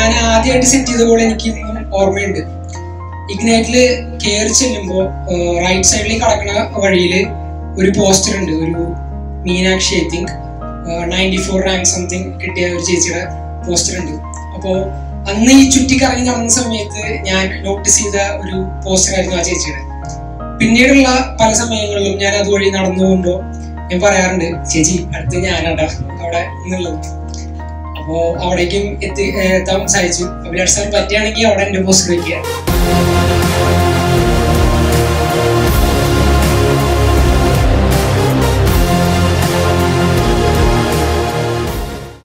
ഞാൻ ആദ്യമായിട്ട് സെറ്റ് ചെയ്ത ഗോൾ എനിക്ക് ഇന്നും ഓർമ്മയുണ്ട് ഇഗ്നൈറ്റില് കയറി ചെല്ലുമ്പോൾ റൈറ്റ് സൈഡിലേക്ക് കടക്കുന്ന വഴിയിൽ ഒരു പോസ്റ്റർ ഉണ്ട് ഒരു Meenakshi I think ninety four rank something കിട്ടിയ ഒരു ചേച്ചിയുടെ പോസ്റ്റർ ഉണ്ട് അപ്പോൾ അന്ന് ഈ ചുറ്റിക്കറങ്ങി നടന്ന സമയത്ത് ഞാൻ നോട്ടീസ് ചെയ്ത ഒരു പോസ്റ്റർ ആയിരുന്നു ആ ചേച്ചിയുടെ പിന്നീടുള്ള പല സമയങ്ങളിലും ഞാൻ അതുവഴി നടന്നു പോകുമ്പോൾ ഞാൻ പറയാറുണ്ട് ചേച്ചി അടുത്ത് ഞാനാടാ അവിടെ എന്നുള്ളത് അപ്പോ അവിടേക്കും എത്തി ഏ, എത്താൻ സാധിച്ചു അഭിലാഷ് സാർ പറ്റുകയാണെങ്കിൽ അവിടെ എന്റെ പോസ്റ്റർ വയ്ക്കുക